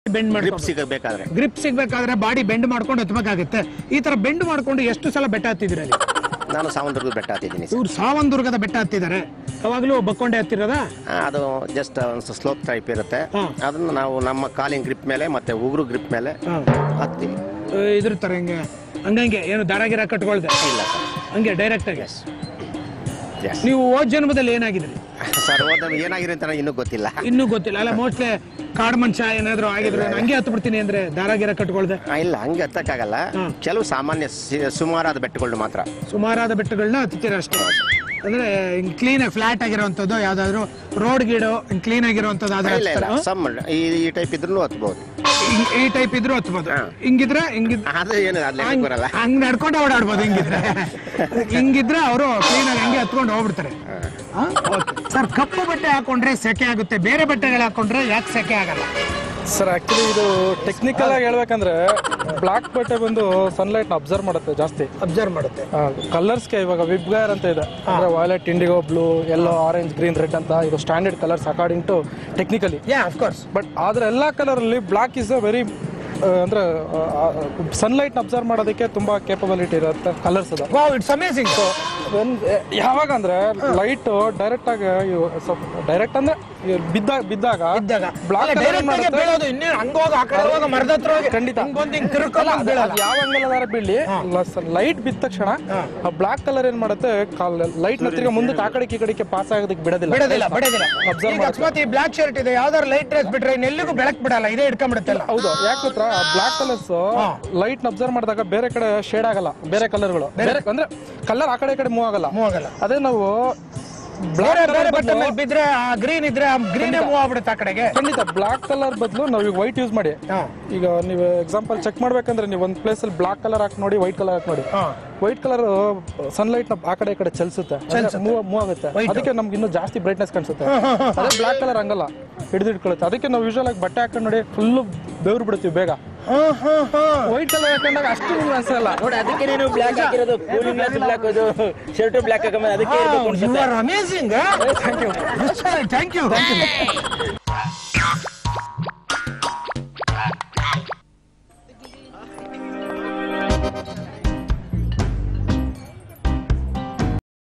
Bend grip ಮಾಡ್ಕೊಂಡು ಸಿಗಬೇಕಾದ್ರೆ grip ಸಿಗ್ಬೇಕಾದ್ರೆ ಬಾಡಿ ಬೆಂಡ್ ಮಾಡ್ಕೊಂಡು ಹತ್ಬೇಕಾಗುತ್ತೆ ಈ ತರ ಬೆಂಡ್ ಮಾಡ್ಕೊಂಡು ಎಷ್ಟು ಸಲ ಬೆಟ್ಟ ಹತ್ತಿದ್ರಿ ಅಲ್ಲಿ ನಾನು ಸಾವಂತರ್ಗದ ಬೆಟ್ಟ ಹತ್ತಿದ್ದೀನಿ ಸರ್ ಇವ್ರು ಸಾವಂದುರ್ಗದ ಬೆಟ್ಟ ಹತ್ತಿದ್ದಾರೆ ಅವಾಗ್ಲೂ ಬಕ್ಕೊಂಡೆ ಹತ್ತಿರೋದ ಆ, ಅದು ಜಸ್ಟ್ ಒಂದು ಸ್ಲೋಪ್ ಟೈಪ್ ಇರುತ್ತೆ ಹಾ. ಅದನ್ನು ನಾವು ನಮ್ಮ ಕಾಲಿನ ಗ್ರಿಪ್ ಮೇಲೆ ಮತ್ತೆ ಉಗುರು ಗ್ರಿಪ್ ಮೇಲೆ ಹತ್ತೀವಿ ಇದ್ರ ತರ ಹಿಂಗೆ ಹಂಗಂಗೆ ಏನು ದಾರಾಗಿರ ಕಟ್ಕೊಳ್ದೆ ಇಲ್ಲ ಸರ್ ಹಂಗೆ ಡೈರೆಕ್ಟ್ ಆಗಿ ಎಸ್ ನೀವು ಹೋದ ಜನ್ಮದಲ್ಲಿ ಏನಾಗಿದ್ರಿ ಸರ್ ಹೋದ ಏನಾಗಿದೆ ಅಂತ ನನಗೆ ಇನ್ನೂ ಗೊತ್ತಿಲ್ಲ ಇನ್ನೂ ಗೊತ್ತಿಲ್ಲ ಅಲ್ಲ ಮೋಸ್ಟ್ಲಿ ಕಾಡ್ ಮಂಚ ಏನಾದ್ರು ಆಗಿದ್ರು ನಾನು ಹಂಗೆ ಹತ್ತು ಬಿಡ್ತೀನಿ ಅಂದ್ರೆ ದಾರಾಗಿರ ಕಟ್ಕೊಳ್ದೆ ಆ, ಇಲ್ಲ ಹಂಗೆ ಹತ್ತಕ್ಕಾಗಲ್ಲ ಕೆಲವು ಸಾಮಾನ್ಯ ಸಿ- ಸುಮಾರಾದ ಬೆಟ್ಟಗಳು ಮಾತ್ರ ಸುಮಾರಾದ ಬೆಟ್ಟಗಳನ್ನ ಹತ್ತಿರ ಅಷ್ಟೇ ಅಂದ್ರೆ ಹಿಂಗ್ ಕ್ಲೀನ್ ಫ್ಲಾಟ್ ಆಗಿರೋಂಥದ್ದು ಯಾವ್ದಾದ್ರು ರೋಡ್ ಗೀಡು ಹಿಂಗ್ ಕ್ಲೀನ್ ಆಗಿರೋಂಥದ್ದು ಆದ್ರೆ ಇಲ್ಲ ಇಲ್ಲ ಹತ್ತಾರೆ. ಸಮ್ ಈ ಈ ಟೈಪ್ ಇದ್ರೂ ಹತ್ಬೋದು ಹಿಂಗ್- ಈ ಟೈಪ್ ಇದ್ರು ಹತ್ಬೋದು ಹಿಂಗಿದ್ರೆ ಹಿಂಗಿದ್ ಅದು ಏನು ಅಲ್ಲಿ ಬರಲ್ಲ ಹಂಗ್ ನಡ್ಕೊಂಡು ಓಡಾಡ್ಬೋದು ಹಿಂಗಿದ್ರೆ ಹಿಂಗಿದ್ರೆ ಅವರು ಕ್ಲೀನ್ ಆಗಿ ಹಂಗೆ ಹತ್ಕೊಂಡು ಹೋಗ್ಬಿಡ್ತಾರೆ ಸರ್ ಕಪ್ಪು ಬಟ್ಟೆ ಹಾಕೊಂಡ್ರೆ ಸೆಕೆ ಆಗುತ್ತೆ ಬೇರೆ ಬಟ್ಟೆಗಳು ಹಾಕೊಂಡ್ರೆ ಯಾಕೆ ಸೆಕೆ ಆಗಲ್ಲ ಸರ್ ಆಕ್ಚುಲಿ ಇದು ಟೆಕ್ನಿಕಲ್ ಆಗಿ ಹೇಳ್ಬೇಕಂದ್ರೆ ಬ್ಲಾಕ್ ಬಟ್ಟೆ ಬಂದು ಸನ್ಲೈಟ್ ನ ಅಬ್ಸರ್ವ್ ಮಾಡುತ್ತೆ ಜಾಸ್ತಿ ಅಬ್ಸರ್ವ್ ಮಾಡುತ್ತೆ ಕಲರ್ಸ್ಗೆ ಇವಾಗ ವಿಬ್ಗೈರ್ ಅಂತ ಇದೆ ಅಂದ್ರೆ violet indigo blue yellow orange green red ಅಂತ ಇದು standard colours according to technically yeah of course but ಆದ್ರೆ ಎಲ್ಲ ಕಲರ್ ಅಲ್ಲಿ ಬ್ಲಾಕ್ ಇಸ್ ಅ ವೆರಿ ಅಂದ್ರೆ ಸನ್ಲೈಟ್ ಅಬ್ಸರ್ವ್ ಮಾಡೋದಕ್ಕೆ ತುಂಬಾ ಕೇಪಬಿಲಿಟಿ ಇರುತ್ತೆ ಕಲರ್ಸ್ ಅದು ವಾವ್ ಇಟ್ಸ್ ಅಮೇಸಿಂಗ್ When- ಯಾವಾಗ ಅಂದ್ರೆ ಲೈಟ್ ಡೈರೆಕ್ಟ್ ಆಗಿ ಡೈರೆಕ್ಟ್ ಅಂದ್ರೆ ಇವ್ ಬಿದ್ದಾಗ ಬಿದ್ದಾಗ ಇದ್ದಾಗ ಬ್ಲಾಕ್ ಡೈರೆಕ್ಟ್ ಆಗಿ ಬೀಳೋದು ಇನ್ನೇನು ಹಂಗೋಗ ಆ ಕಡೆ ಹೋಗ ಮರದ ಹತ್ರ ಹೋಗಿ ಖಂಡಿತ. ಹಿಂಗೊಂದು ಹಿಂಗ್ ತಿರ್ಕೊಂಡು ಬೀಳಲ್ಲ ಯಾವ ಅಂಗಲ್ ಬೀಳಿ ಲೈಟ್ ಬಿದ್ದ ತಕ್ಷಣ ಆ ಬ್ಲಾಕ್ ಕಲರ್ ಏನ್ ಮಾಡುತ್ತೆ ಲೈಟ್ ನ ತಿರ್ಗ ಮುಂದಕ್ಕೆ ಆ ಕಡೆಗೆ ಈ ಕಡೆಗೆ ಪಾಸ್ ಆಗೋದಕ್ಕೆ ಬಿಡೋದಿಲ್ಲ ಬಿಡೋದಿಲ್ಲ ಬಿಡೋದಿಲ್ಲ Observe ಈಗ ಅಕಸ್ಮಾತ್ ಈ ಬ್ಲಾಕ್ ಶರ್ಟ್ ಇದೆ ಯಾವ್ದಾದ್ರು ಲೈಟ್ ಡ್ರೆಸ್ ಬಿಟ್ರೆ ಇನ್ನೆಲ್ಲಿಗೂ ಬೆಳಕ್ ಬಿಡಲ್ಲ ಇದೇ ಇಟ್ಕೊಂಡ್ಬಿಡುತ್ತಲ್ಲ ಹೌದು ಯಾಕೆ ಗೊತ್ತಾ ಬ್ಲಾಕ್ ಕಲರ್ಸ್ ಲೈಟ್ ನ ಅಬ್ಸರ್ವ್ ಮಾಡಿದಾಗ ಬೇರೆ ಕಡೆ ಶೇಡ್ ಆಗಲ್ಲ ಬೇರೆ ಕಲರ್ಗಳು ಬೇರೆ ಅಂದ್ರೆ ಕಲರ್ ಆ ಕಡೆ ಈ ಕಡೆ ಮೂವ್ ಆಗಲ್ಲ ಮೂವ್ ಆಗಲ್ಲ ಅದೇ ನಾವು ಬೇರೆ ಬ್ಲಾಕ್ ಬೇರೆ ಕಲರ್ ಬಟ್ಟೆ ಮೇಲೆ ಬಿದ್ರೆ ಗ್ರೀನ್ ಇದ್ರೆ ಗ್ರೀನ್ ಮೂವ್ ಆಗ್ಬಿಡುತ್ತೆ ಆ ಕಡೆಗೆ ಖಂಡಿತ ಬ್ಲಾಕ್ ಕಲರ್ ಬದಲು ನಾವು ಈಗ ವೈಟ್ ಯೂಸ್ ಮಾಡಿ ಹಾ. ಈಗ ನೀವು ಎಕ್ಸಾಂಪಲ್ ಚೆಕ್ ಮಾಡ್ಬೇಕಂದ್ರೆ ನೀವು ಒಂದು ಪ್ಲೇಸ್ ಅಲ್ಲಿ ಬ್ಲಾಕ್ ಕಲರ್ ಹಾಕಿ ನೋಡಿ ವೈಟ್ ಕಲರ್ ಹಾಕಿ ನೋಡಿ ಹಾ. ವೈಟ್ ಕಲರ್ ಸನ್ಲೈಟ್ ನ ಆ ಕಡೆ ಈ ಕಡೆ ಚಲಿಸುತ್ತೆ ಮೂವ್ ಮೂವ್ ಆಗುತ್ತೆ ಅದಕ್ಕೆ ನಮ್ಗೆ ಇನ್ನೂ ಜಾಸ್ತಿ ಬ್ರೈಟ್ನೆಸ್ ಕಾಣಿಸುತ್ತೆ ಅದೇ ಬ್ಲಾಕ್ ಕಲರ್ ಹಂಗಲ್ಲ ಹಿಡಿದು ಇಟ್ಕೊಳ್ಳುತ್ತೆ ಅದಕ್ಕೆ ನಾವು ಯೂಶಲ್ ಆಗಿ ಬಟ್ಟೆ ಹಾಕೊಂಡು ನೋಡಿ ಫುಲ್ ಬೆವ್ರು ಬಿಡ್ತೀವಿ ಬೇಗ ವೈಟ್ ಕಲರ್ ಹಾಕೊಂಡಾಗ ಅಷ್ಟು ಅನ್ಸಲ್ಲ ನೋಡಿ ಅದಕ್ಕೆ ನೀನು ಬ್ಲಾಕ್ ಹಾಕಿರೋದು ಕೂಲಿಂಗ್ ಗ್ಲಾಸ್ ಬ್ಲಾಕ್ ಅದು ಶರ್ಟ್ ಬ್ಲಾಕ್ ಹಾಕಮ್ಮ ಅದಕ್ಕೆ ಇರ್ಬೇಕು you are amazing thank you thank you